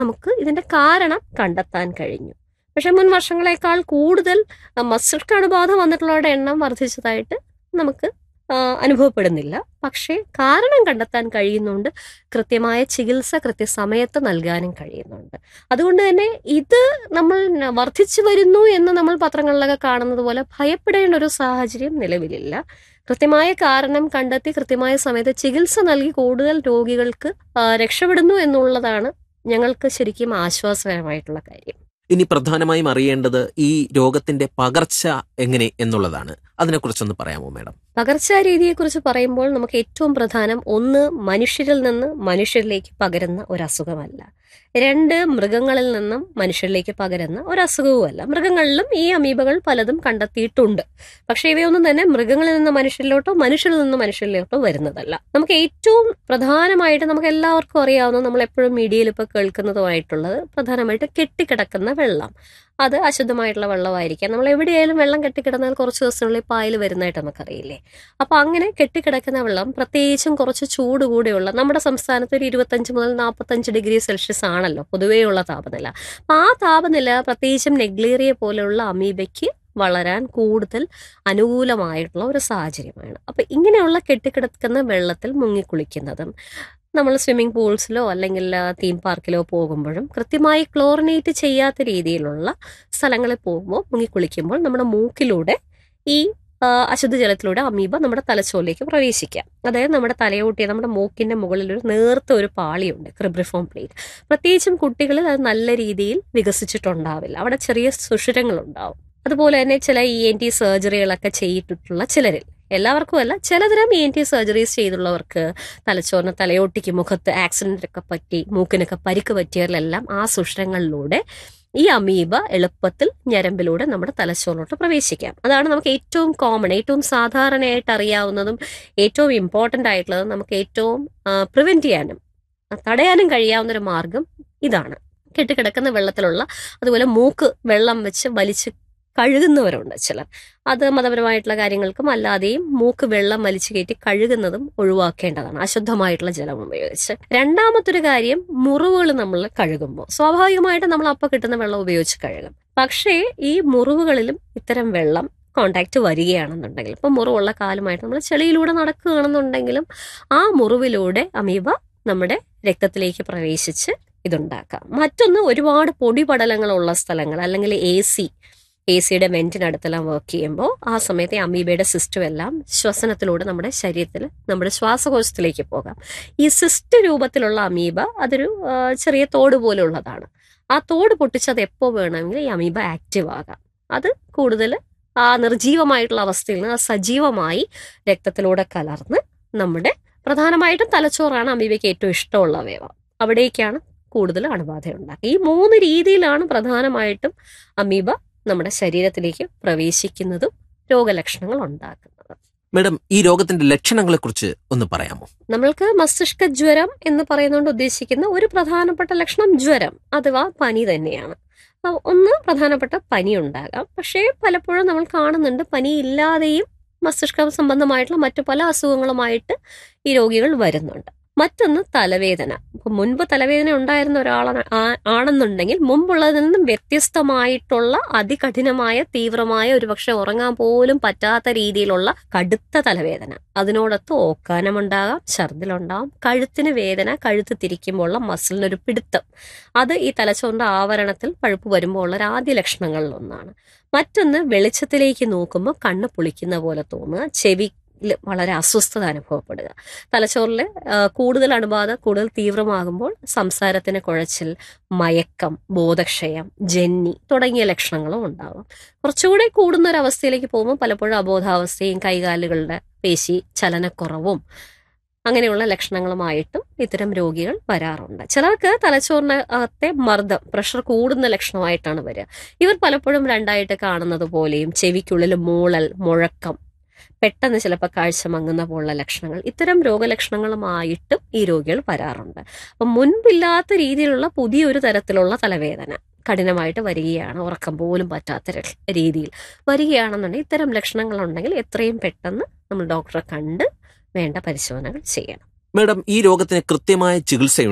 നമുക്ക് ഇതിന്റെ കാരണം കണ്ടെത്താൻ കഴിഞ്ഞു പക്ഷെ മുൻ വർഷങ്ങളെക്കാൾ കൂടുതൽ ആ, മസ്തിഷ്ക അണുബാധ വന്നിട്ടുള്ളവരുടെ എണ്ണം വർദ്ധിച്ചതായിട്ട് നമുക്ക് ആ, അനുഭവപ്പെടുന്നില്ല പക്ഷേ കാരണം കണ്ടെത്താൻ കഴിയുന്നുണ്ട് കൃത്യമായ ചികിത്സ കൃത്യസമയത്ത് നൽകാനും കഴിയുന്നുണ്ട് അതുകൊണ്ട് തന്നെ ഇത് നമ്മൾ ന- വർദ്ധിച്ചു വരുന്നു എന്ന് നമ്മൾ പത്രങ്ങളിലൊക്കെ കാണുന്നത് പോലെ ഭയപ്പെടേണ്ട ഒരു സാഹചര്യം നിലവിലില്ല കൃത്യമായ കാരണം കണ്ടെത്തി കൃത്യമായ സമയത്ത് ചികിത്സ നൽകി കൂടുതൽ രോഗികൾക്ക് ആ, രക്ഷപ്പെടുന്നു എന്നുള്ളതാണ് ഞങ്ങൾക്ക് ശരിക്കും ആശ്വാസകരമായിട്ടുള്ള കാര്യം ഇനി പ്രധാനമായും അറിയേണ്ടത് ഈ രോഗത്തിന്റെ പകർച്ച എങ്ങനെ എന്നുള്ളതാണ് അതിനെക്കുറിച്ചൊന്ന് പറയാമോ മാഡം പകർച്ചാരീതിയെക്കുറിച്ച് പറയുമ്പോൾ നമുക്ക് ഏറ്റവും പ്രധാനം ഒന്ന് മനുഷ്യരിൽ നിന്ന് മനുഷ്യരിലേക്ക് പകരുന്ന ഒരു അസുഖമല്ല രണ്ട് മൃഗങ്ങളിൽ നിന്നും മനുഷ്യരിലേക്ക് പകരുന്ന ഒരു അസുഖവുമല്ല മൃഗങ്ങളിലും ഈ അമീബകൾ പലതും കണ്ടെത്തിയിട്ടുണ്ട് പക്ഷേ ഇവയൊന്നും തന്നെ മൃഗങ്ങളിൽ നിന്ന് മനുഷ്യരിലോട്ടോ മനുഷ്യരിൽ നിന്ന് മനുഷ്യരിലോട്ടോ വരുന്നതല്ല നമുക്ക് ഏറ്റവും പ്രധാനമായിട്ട് നമുക്ക് എല്ലാവർക്കും അറിയാവുന്ന നമ്മൾ എപ്പോഴും മീഡിയയിൽ ഇപ്പോൾ കേൾക്കുന്നതുമായിട്ടുള്ളത് പ്രധാനമായിട്ട് കെട്ടിക്കിടക്കുന്ന വെള്ളം അത് അശുദ്ധമായിട്ടുള്ള വെള്ളമായിരിക്കാം നമ്മൾ എവിടെയായാലും വെള്ളം കെട്ടിക്കിടന്നാൽ കുറച്ച് ദിവസത്തിനുള്ളിൽ പായൽ വരുന്നതായിട്ട് നമുക്കറിയില്ലേ അപ്പോൾ അങ്ങനെ കെട്ടിക്കിടക്കുന്ന വെള്ളം പ്രത്യേകിച്ചും കുറച്ച് ചൂട് കൂടെയുള്ള നമ്മുടെ സംസ്ഥാനത്ത് ഒരു ഇരുപത്തഞ്ച് മുതൽ നാൽപ്പത്തഞ്ച് ഡിഗ്രി സെൽഷ്യസ് ആണല്ലോ പൊതുവെയുള്ള താപനില അപ്പം ആ താപനില പ്രത്യേകിച്ചും നെഗ്ലേറിയ പോലെയുള്ള അമീബയ്ക്ക് വളരാൻ കൂടുതൽ അനുകൂലമായിട്ടുള്ള ഒരു സാഹചര്യമാണ് അപ്പം ഇങ്ങനെയുള്ള കെട്ടിക്കിടക്കുന്ന വെള്ളത്തിൽ മുങ്ങിക്കുളിക്കുന്നതും നമ്മൾ സ്വിമ്മിംഗ് പൂൾസിലോ അല്ലെങ്കിൽ തീം പാർക്കിലോ പോകുമ്പോഴും കൃത്യമായി ക്ലോറിനേറ്റ് ചെയ്യാത്ത രീതിയിലുള്ള സ്ഥലങ്ങളിൽ പോകുമ്പോൾ മുങ്ങിക്കുളിക്കുമ്പോൾ നമ്മുടെ മൂക്കിലൂടെ ഈ ആ, അശുദ്ധ ജലത്തിലൂടെ അമീബ നമ്മുടെ തലച്ചോറിലേക്ക് പ്രവേശിക്കാം അതായത് നമ്മുടെ തലയോട്ടി നമ്മുടെ മൂക്കിന്റെ മുകളിൽ ഒരു നേർത്ത ഒരു പാളിയുണ്ട് ക്രിബ്രിഫോം പ്ലേറ്റ് പ്രത്യേകിച്ചും കുട്ടികളിൽ അത് നല്ല രീതിയിൽ വികസിച്ചിട്ടുണ്ടാവില്ല അവിടെ ചെറിയ സുഷിരങ്ങളുണ്ടാവും അതുപോലെ തന്നെ ചില ഇ എൻ ടി സർജറികളൊക്കെ ചെയ്തിട്ടുള്ള ചിലരിൽ എല്ലാവർക്കും അല്ല ചിലതരം ഇ എൻ ടി സർജറീസ് ചെയ്തുള്ളവർക്ക് തലച്ചോറിന് തലയോട്ടിക്ക് മുഖത്ത് ആക്സിഡന്റ് ഒക്കെ പറ്റി മൂക്കിനൊക്കെ പരിക്ക് പറ്റിയവരിലെല്ലാം ആ സുഷിരങ്ങളിലൂടെ ഈ അമീബ എളുപ്പത്തിൽ ഞരമ്പിലൂടെ നമ്മുടെ തലച്ചോറിലോട്ട് പ്രവേശിക്കാം അതാണ് നമുക്ക് ഏറ്റവും കോമൺ ഏറ്റവും സാധാരണയായിട്ട് അറിയാവുന്നതും ഏറ്റവും ഇമ്പോർട്ടൻ്റ് ആയിട്ടുള്ളതും നമുക്ക് ഏറ്റവും പ്രിവെന്റ് ചെയ്യാനും ആ, തടയാനും കഴിയാവുന്ന ഒരു മാർഗം ഇതാണ് കെട്ടിക്കിടക്കുന്ന വെള്ളത്തിലുള്ള അതുപോലെ മൂക്ക് വെള്ളം വെച്ച് വലിച്ച് കഴുകുന്നവരുണ്ട് ചിലർ അത് മതപരമായിട്ടുള്ള കാര്യങ്ങൾക്കും അല്ലാതെയും മൂക്ക് വെള്ളം വലിച്ചു കയറ്റി കഴുകുന്നതും ഒഴിവാക്കേണ്ടതാണ് അശുദ്ധമായിട്ടുള്ള ജലം ഉപയോഗിച്ച് രണ്ടാമത്തൊരു കാര്യം മുറിവുകൾ നമ്മൾ കഴുകുമ്പോൾ സ്വാഭാവികമായിട്ട് നമ്മൾ അപ്പം കിട്ടുന്ന വെള്ളം ഉപയോഗിച്ച് കഴുകും പക്ഷേ ഈ മുറിവുകളിലും ഇത്തരം വെള്ളം കോണ്ടാക്ട് വരികയാണെന്നുണ്ടെങ്കിൽ ഇപ്പം മുറിവുള്ള കാലുമായിട്ട് നമ്മൾ ചെളിയിലൂടെ നടക്കുകയാണെന്നുണ്ടെങ്കിലും ആ മുറിവിലൂടെ അമീബ നമ്മുടെ രക്തത്തിലേക്ക് പ്രവേശിച്ച് ഇതുണ്ടാക്കാം മറ്റൊന്ന് ഒരുപാട് പൊടിപടലങ്ങളുള്ള സ്ഥലങ്ങൾ അല്ലെങ്കിൽ എ സി എ സിയുടെ വെന്റിനടുത്തെല്ലാം വർക്ക് ചെയ്യുമ്പോൾ ആ സമയത്ത് ഈ അമീബയുടെ സിസ്റ്റം എല്ലാം ശ്വസനത്തിലൂടെ നമ്മുടെ ശരീരത്തിൽ നമ്മുടെ ശ്വാസകോശത്തിലേക്ക് പോകാം ഈ സിസ്റ്റ് രൂപത്തിലുള്ള അമീബ അതൊരു ആ, ചെറിയ തോട് പോലുള്ളതാണ് ആ തോട് പൊട്ടിച്ചത് എപ്പോൾ വേണമെങ്കിലും ഈ അമീബ ആക്റ്റീവ് ആകാം അത് കൂടുതൽ ആ നിർജീവമായിട്ടുള്ള അവസ്ഥയിൽ നിന്ന് ആ സജീവമായി രക്തത്തിലൂടെ കലർന്ന് നമ്മുടെ പ്രധാനമായിട്ടും തലച്ചോറാണ് അമീബയ്ക്ക് ഏറ്റവും ഇഷ്ടമുള്ള അവയവം അവിടേക്കാണ് കൂടുതൽ അണുബാധ ഉണ്ടാക്കുക ഈ മൂന്ന് രീതിയിലാണ് പ്രധാനമായിട്ടും അമീബ നമ്മുടെ ശരീരത്തിലേക്ക് പ്രവേശിക്കുന്നതും രോഗലക്ഷണങ്ങൾ ഉണ്ടാക്കുന്നത് മാഡം ഈ രോഗത്തിന്റെ ലക്ഷണങ്ങളെക്കുറിച്ച് ഒന്ന് പറയാമോ നമ്മൾക്ക് മസ്തിഷ്ക ജ്വരം എന്ന് പറയുന്നതുകൊണ്ട് ഉദ്ദേശിക്കുന്ന ഒരു പ്രധാനപ്പെട്ട ലക്ഷണം ജ്വരം അഥവാ പനി തന്നെയാണ് അപ്പൊ ഒന്ന് പ്രധാനപ്പെട്ട പനി ഉണ്ടാകാം പക്ഷേ പലപ്പോഴും നമ്മൾ കാണുന്നുണ്ട് പനി ഇല്ലാതെയും മസ്തിഷ്ക സംബന്ധമായിട്ടുള്ള മറ്റു പല അസുഖങ്ങളുമായിട്ട് ഈ രോഗികൾ വരുന്നുണ്ട് മറ്റൊന്ന് തലവേദന ഇപ്പൊ മുൻപ് തലവേദന ഉണ്ടായിരുന്ന ഒരാളാണ് ആ- ആണെന്നുണ്ടെങ്കിൽ മുമ്പുള്ളതിൽ നിന്നും വ്യത്യസ്തമായിട്ടുള്ള അതികഠിനമായ തീവ്രമായ ഒരുപക്ഷെ ഉറങ്ങാൻ പോലും പറ്റാത്ത രീതിയിലുള്ള കടുത്ത തലവേദന അതിനോടൊത്ത് ഓക്കാനമുണ്ടാകാം ഛർദിലുണ്ടാകാം കഴുത്തിന് വേദന കഴുത്ത് തിരിക്കുമ്പോഴുള്ള മസിലിനൊരു പിടുത്തം അത് ഈ തലച്ചോറിന്റെ ആവരണത്തിൽ പഴുപ്പ് വരുമ്പോൾ ഉള്ള ഒരു ആദ്യ ലക്ഷണങ്ങളിൽ ഒന്നാണ് മറ്റൊന്ന് വെളിച്ചത്തിലേക്ക് നോക്കുമ്പോൾ കണ്ണ് പൊളിക്കുന്ന പോലെ തോന്നുക ചെവി വളരെ അസ്വസ്ഥത അനുഭവപ്പെടുക തലച്ചോറിൽ ആ, കൂടുതൽ അണുബാധ കൂടുതൽ തീവ്രമാകുമ്പോൾ സംസാരത്തിന് കുഴച്ചിൽ മയക്കം ബോധക്ഷയം ജന്നി തുടങ്ങിയ ലക്ഷണങ്ങളും ഉണ്ടാകും കുറച്ചുകൂടി കൂടുന്ന ഒരു അവസ്ഥയിലേക്ക് പോകുമ്പോൾ പലപ്പോഴും അബോധാവസ്ഥയും കൈകാലുകളുടെ പേശി ചലനക്കുറവും അങ്ങനെയുള്ള ലക്ഷണങ്ങളുമായിട്ടും ഇത്തരം രോഗികൾ വരാറുണ്ട് ചിലർക്ക് തലച്ചോറിനകത്തെ മർദ്ദം പ്രഷർ കൂടുന്ന ലക്ഷണമായിട്ടാണ് വരിക ഇവർ പലപ്പോഴും രണ്ടായിട്ട് കാണുന്നത് പോലെയും ചെവിക്കുള്ളിൽ മൂളൽ മുഴക്കം പെട്ടെന്ന് ചിലപ്പോൾ കാഴ്ച മങ്ങുന്ന പോലുള്ള ലക്ഷണങ്ങൾ ഇത്തരം രോഗലക്ഷണങ്ങളുമായിട്ടും ഈ രോഗികൾ വരാറുണ്ട് അപ്പം മുൻപില്ലാത്ത രീതിയിലുള്ള പുതിയൊരു തരത്തിലുള്ള തലവേദന കഠിനമായിട്ട് വരികയാണ് ഉറക്കം പോലും പറ്റാത്ത ര- രീതിയിൽ വരികയാണെന്നുണ്ടെങ്കിൽ ഇത്തരം ലക്ഷണങ്ങളുണ്ടെങ്കിൽ എത്രയും പെട്ടെന്ന് നമ്മൾ ഡോക്ടറെ കണ്ട് വേണ്ട പരിശോധനകൾ ചെയ്യണം മാഡം ഈ രോഗത്തിന് കൃത്യമായ ചികിത്സയുണ്ടോ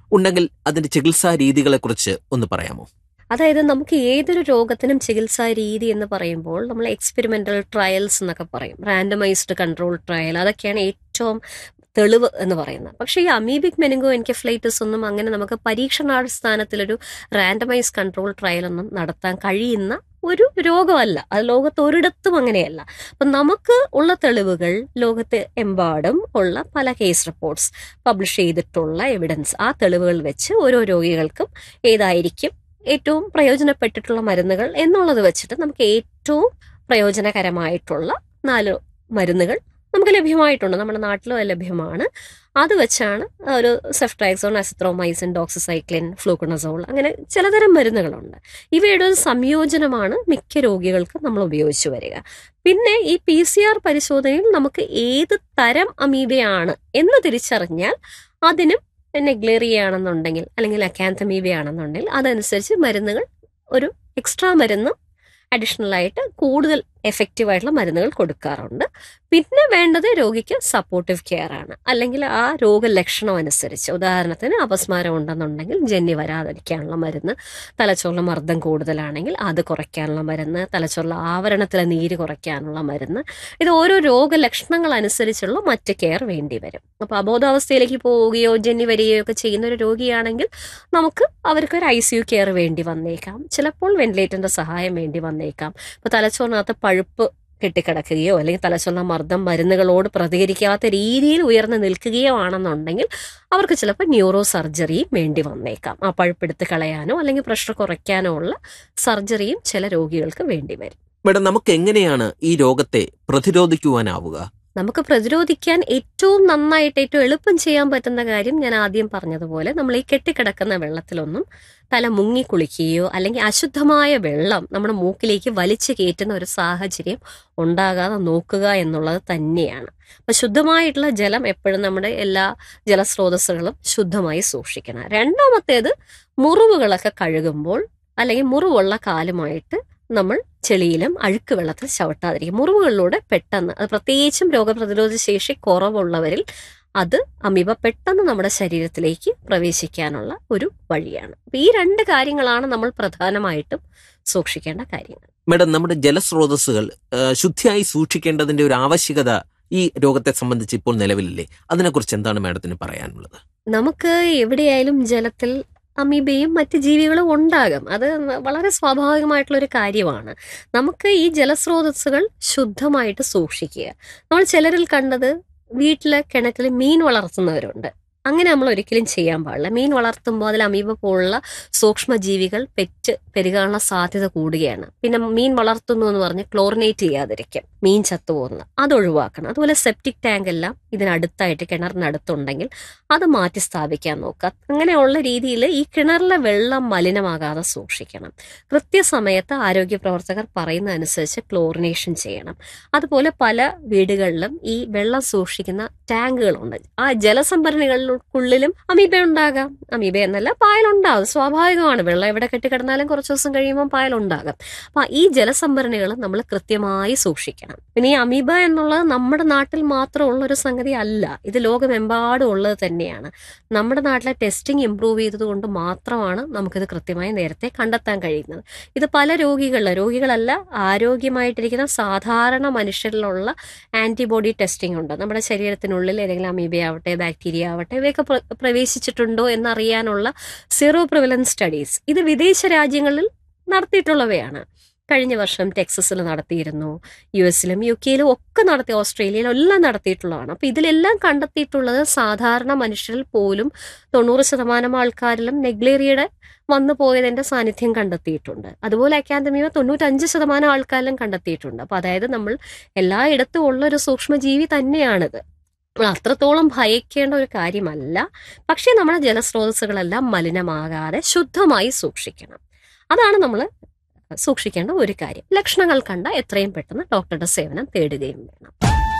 ഉണ്ടെങ്കിൽ അതിന്റെ ചികിത്സാ രീതികളെക്കുറിച്ച് ഒന്ന് പറയാമോ അതായത് നമുക്ക് ഏതൊരു രോഗത്തിനും ചികിത്സാ രീതി എന്ന് പറയുമ്പോൾ നമ്മൾ എക്സ്പെരിമെന്റൽ ട്രയൽസ് എന്നൊക്കെ പറയും റാൻഡമൈസ്ഡ് കൺട്രോൾ ട്രയൽ അതൊക്കെയാണ് ഏറ്റവും തെളിവ് എന്ന് പറയുന്നത് പക്ഷേ ഈ അമീബിക് മെനിങ്കോ എൻകെഫ്ലൈറ്റിസ് ഒന്നും അങ്ങനെ നമുക്ക് പരീക്ഷണാടിസ്ഥാനത്തിലൊരു റാൻഡമൈസ് കൺട്രോൾ ട്രയൽ ഒന്നും നടത്താൻ കഴിയുന്ന ഒരു രോഗമല്ല അത് ലോകത്ത് ഒരിടത്തും അങ്ങനെയല്ല അപ്പം നമുക്ക് ഉള്ള തെളിവുകൾ ലോകത്ത് എമ്പാടും ഉള്ള പല കേസ് റിപ്പോർട്ട്സ് പബ്ലിഷ് ചെയ്തിട്ടുള്ള എവിഡൻസ് ആ തെളിവുകൾ വെച്ച് ഓരോ രോഗികൾക്കും ഏതായിരിക്കും ഏറ്റവും പ്രയോജനപ്പെട്ടിട്ടുള്ള മരുന്നുകൾ എന്നുള്ളത് വെച്ചിട്ട് നമുക്ക് ഏറ്റവും പ്രയോജനകരമായിട്ടുള്ള നാല് മരുന്നുകൾ നമുക്ക് ലഭ്യമായിട്ടുണ്ട് നമ്മുടെ നാട്ടിലും അത് ലഭ്യമാണ് അത് വെച്ചാണ് ഒരു സെഫ്ട്രാക്സോൺ അസിത്രോമൈസിൻ ഡോക്സിസൈക്ലിൻ ഫ്ലൂക്കണസോൾ അങ്ങനെ ചിലതരം മരുന്നുകളുണ്ട് ഇവയുടെ ഒരു സംയോജനമാണ് മിക്ക രോഗികൾക്കും നമ്മൾ ഉപയോഗിച്ചു വരിക പിന്നെ ഈ പി സി ആർ പരിശോധനയിൽ നമുക്ക് ഏത് തരം അമീബയാണ് എന്ന് തിരിച്ചറിഞ്ഞാൽ അതിനും നെഗ്ലേറിയ ആണെന്നുണ്ടെങ്കിൽ അല്ലെങ്കിൽ അക്കാന്തമീബ ആണെന്നുണ്ടെങ്കിൽ അതനുസരിച്ച് മരുന്നുകൾ ഒരു എക്സ്ട്രാ മരുന്ന് അഡീഷണൽ ആയിട്ട് കൂടുതൽ എഫക്റ്റീവ് ആയിട്ടുള്ള മരുന്നുകൾ കൊടുക്കാറുണ്ട് പിന്നെ വേണ്ടത് രോഗിക്ക് സപ്പോർട്ടീവ് കെയർ ആണ് അല്ലെങ്കിൽ ആ രോഗലക്ഷണം അനുസരിച്ച് ഉദാഹരണത്തിന് അപസ്മാരം ഉണ്ടെന്നുണ്ടെങ്കിൽ ജന്നി വരാതിരിക്കാനുള്ള മരുന്ന് തലച്ചോറിലെ മർദ്ദം കൂടുതലാണെങ്കിൽ അത് കുറയ്ക്കാനുള്ള മരുന്ന് തലച്ചോറിലെ ആവരണത്തിലെ നീര് കുറയ്ക്കാനുള്ള മരുന്ന് ഇത് ഓരോ രോഗലക്ഷണങ്ങൾ അനുസരിച്ചുള്ള മറ്റ് കെയർ വേണ്ടി വരും അപ്പോൾ അബോധാവസ്ഥയിലേക്ക് പോവുകയോ ജന്നി വരികയോ ഒക്കെ ചെയ്യുന്ന ഒരു രോഗിയാണെങ്കിൽ നമുക്ക് അവർക്ക് ഒരു ഐ സി യു കെയർ വേണ്ടി വന്നേക്കാം ചിലപ്പോൾ വെന്റിലേറ്ററിന്റെ സഹായം വേണ്ടി വന്നേക്കാം ഇപ്പോൾ തലച്ചോറിനകത്ത് പഴുപ്പ് കെട്ടിക്കിടക്കുകയോ അല്ലെങ്കിൽ തലച്ചോറിലെ മർദ്ദം മരുന്നുകളോട് പ്രതികരിക്കാത്ത രീതിയിൽ ഉയർന്നു നിൽക്കുകയോ ആണെന്നുണ്ടെങ്കിൽ അവർക്ക് ചിലപ്പോൾ ന്യൂറോ സർജറിയും വേണ്ടി വന്നേക്കാം ആ പഴുപ്പെടുത്ത് കളയാനോ അല്ലെങ്കിൽ പ്രഷർ കുറയ്ക്കാനോ ഉള്ള സർജറിയും ചില രോഗികൾക്ക് വേണ്ടി വരും മേഡം നമുക്ക് എങ്ങനെയാണ് ഈ രോഗത്തെ പ്രതിരോധിക്കുവാനാവുക നമുക്ക് പ്രതിരോധിക്കാൻ ഏറ്റവും നന്നായിട്ട് ഏറ്റവും എളുപ്പം ചെയ്യാൻ പറ്റുന്ന കാര്യം ഞാൻ ആദ്യം പറഞ്ഞതുപോലെ നമ്മൾ ഈ കെട്ടിക്കിടക്കുന്ന വെള്ളത്തിലൊന്നും തല മുങ്ങി കുളിക്കുകയോ അല്ലെങ്കിൽ അശുദ്ധമായ വെള്ളം നമ്മുടെ മൂക്കിലേക്ക് വലിച്ചു കയറ്റുന്ന ഒരു സാഹചര്യം ഉണ്ടാകാതെ നോക്കുക എന്നുള്ളത് തന്നെയാണ് അപ്പൊ ശുദ്ധമായിട്ടുള്ള ജലം എപ്പോഴും നമ്മുടെ എല്ലാ ജലസ്രോതസ്സുകളും ശുദ്ധമായി സൂക്ഷിക്കണം രണ്ടാമത്തേത് മുറിവുകളൊക്കെ കഴുകുമ്പോൾ അല്ലെങ്കിൽ മുറിവുള്ള കാലുമായിട്ട് നമ്മൾ ചെളിയിലും അഴുക്ക് വെള്ളത്തിൽ ചവിട്ടാതിരിക്കും മുറിവുകളിലൂടെ പെട്ടെന്ന് അത് പ്രത്യേകിച്ചും രോഗപ്രതിരോധ ശേഷി കുറവുള്ളവരിൽ അത് അമീബ പെട്ടെന്ന് നമ്മുടെ ശരീരത്തിലേക്ക് പ്രവേശിക്കാനുള്ള ഒരു വഴിയാണ് അപ്പൊ ഈ രണ്ട് കാര്യങ്ങളാണ് നമ്മൾ പ്രധാനമായിട്ടും സൂക്ഷിക്കേണ്ട കാര്യങ്ങൾ മേഡം നമ്മുടെ ജലസ്രോതസ്സുകൾ ആ, ശുദ്ധിയായി സൂക്ഷിക്കേണ്ടതിന്റെ ഒരു ആവശ്യകത ഈ രോഗത്തെ സംബന്ധിച്ച് ഇപ്പോൾ നിലവിലില്ലേ അതിനെക്കുറിച്ച് എന്താണ് മേഡത്തിന് പറയാനുള്ളത് നമുക്ക് എവിടെയായാലും ജലത്തിൽ അമീബയും മറ്റ് ജീവികളും ഉണ്ടാകും അത് വളരെ സ്വാഭാവികമായിട്ടുള്ള ഒരു കാര്യമാണ് നമുക്ക് ഈ ജലസ്രോതസ്സുകൾ ശുദ്ധമായിട്ട് സൂക്ഷിക്കുക നമ്മൾ ചിലരിൽ കണ്ടത് വീട്ടിലെ കിണറ്റിൽ മീൻ വളർത്തുന്നവരുണ്ട് അങ്ങനെ നമ്മൾ ഒരിക്കലും ചെയ്യാൻ പാടില്ല മീൻ വളർത്തുമ്പോൾ അതിൽ അമീബ പോലുള്ള സൂക്ഷ്മജീവികൾ പെറ്റ് പെരുകാനുള്ള സാധ്യത കൂടുകയാണ് പിന്നെ മീൻ വളർത്തുന്നു എന്ന് പറഞ്ഞ് ക്ലോറിനേറ്റ് ചെയ്യാതിരിക്കും മീൻ ചത്തുപോകുന്നത് അത് ഒഴിവാക്കണം അതുപോലെ സെപ്റ്റിക് ടാങ്ക് എല്ലാം ഇതിനടുത്തായിട്ട് കിണറിനടുത്തുണ്ടെങ്കിൽ അത് മാറ്റി സ്ഥാപിക്കാൻ നോക്കുക അങ്ങനെയുള്ള രീതിയിൽ ഈ കിണറിലെ വെള്ളം മലിനമാകാതെ സൂക്ഷിക്കണം കൃത്യസമയത്ത് ആരോഗ്യ പ്രവർത്തകർ പറയുന്ന അനുസരിച്ച് ക്ലോറിനേഷൻ ചെയ്യണം അതുപോലെ പല വീടുകളിലും ഈ വെള്ളം സൂക്ഷിക്കുന്ന ടാങ്കുകളുണ്ട് ആ ജലസംഭരണികൾക്കുള്ളിലും അമീബ ഉണ്ടാകാം അമീബ എന്നല്ല പായലുണ്ടാകും സ്വാഭാവികമാണ് വെള്ളം എവിടെ കെട്ടിക്കിടന്നാലും കുറച്ച് ദിവസം കഴിയുമ്പോൾ പായലുണ്ടാകാം അപ്പൊ ഈ ജലസംഭരണികൾ നമ്മൾ കൃത്യമായി സൂക്ഷിക്കണം പിന്നെ ഈ അമീബ എന്നുള്ളത് നമ്മുടെ നാട്ടിൽ മാത്രമുള്ള ഒരു സംഗതി അല്ല ഇത് ലോകമെമ്പാടും ഉള്ളത് തന്നെയാണ് നമ്മുടെ നാട്ടിലെ ടെസ്റ്റിംഗ് ഇംപ്രൂവ് ചെയ്തതുകൊണ്ട് മാത്രമാണ് നമുക്കിത് കൃത്യമായി നേരത്തെ കണ്ടെത്താൻ കഴിയുന്നത് ഇത് പല രോഗികളിൽ രോഗികളല്ല ആരോഗ്യമായിട്ടിരിക്കുന്ന സാധാരണ മനുഷ്യരിലുള്ള ആന്റിബോഡി ടെസ്റ്റിംഗ് ഉണ്ട് നമ്മുടെ ശരീരത്തിനുള്ളിൽ ഏതെങ്കിലും അമീബ ആവട്ടെ ബാക്ടീരിയ ആവട്ടെ ഇവയൊക്കെ പ്ര- പ്രവേശിച്ചിട്ടുണ്ടോ എന്നറിയാനുള്ള സീറോ പ്രിവലൻസ് സ്റ്റഡീസ് ഇത് വിദേശ രാജ്യങ്ങളിൽ നടത്തിയിട്ടുള്ളവയാണ് കഴിഞ്ഞ വർഷം ടെക്സസിൽ നടത്തിയിരുന്നു യു എസിലും യു കെയിലും ഒക്കെ നടത്തി ഓസ്ട്രേലിയയിലും എല്ലാം നടത്തിയിട്ടുള്ളതാണ് അപ്പൊ ഇതിലെല്ലാം കണ്ടെത്തിയിട്ടുള്ളത് സാധാരണ മനുഷ്യരിൽ പോലും തൊണ്ണൂറ് ശതമാനം ആൾക്കാരിലും നെഗ്ലേറിയയുടെ വന്നു പോയതിന്റെ സാന്നിധ്യം കണ്ടെത്തിയിട്ടുണ്ട് അതുപോലെ അക്കാദമിയ തൊണ്ണൂറ്റഞ്ച് ശതമാനം ആൾക്കാരിലും കണ്ടെത്തിയിട്ടുണ്ട് അപ്പൊ അതായത് നമ്മൾ എല്ലായിടത്തും ഉള്ള ഒരു സൂക്ഷ്മജീവി തന്നെയാണിത് നമ്മൾ അത്രത്തോളം ഭയക്കേണ്ട ഒരു കാര്യമല്ല പക്ഷേ നമ്മുടെ ജലസ്രോതസ്സുകളെല്ലാം മലിനമാകാതെ ശുദ്ധമായി സൂക്ഷിക്കണം അതാണ് നമ്മൾ സൂക്ഷിക്കേണ്ട ഒരു കാര്യം ലക്ഷണങ്ങൾ കണ്ട എത്രയും പെട്ടെന്ന് ഡോക്ടറുടെ സേവനം തേടുകയും വേണം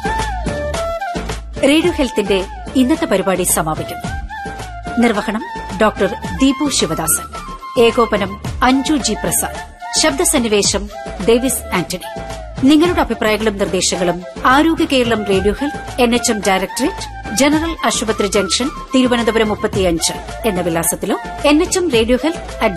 റേഡിയോ ഹെൽത്തിന്റെ ഇന്നത്തെ പരിപാടി സമാപിക്കുന്നു നിർവഹണം ഡോക്ടർ ദീപു ശിവദാസൻ ഏകോപനം അഞ്ജു ജി പ്രസാദ് ശബ്ദസന്നിവേശം ഡേവിസ് ആന്റണി നിങ്ങളുടെ അഭിപ്രായങ്ങളും നിർദ്ദേശങ്ങളും Arogya Keralam radio health N H M directorate general ആശുപത്രി ജംഗ്ഷൻ തിരുവനന്തപുരം മുപ്പത്തിയഞ്ച് എന്ന വിലാസത്തിലോ N H M radio health at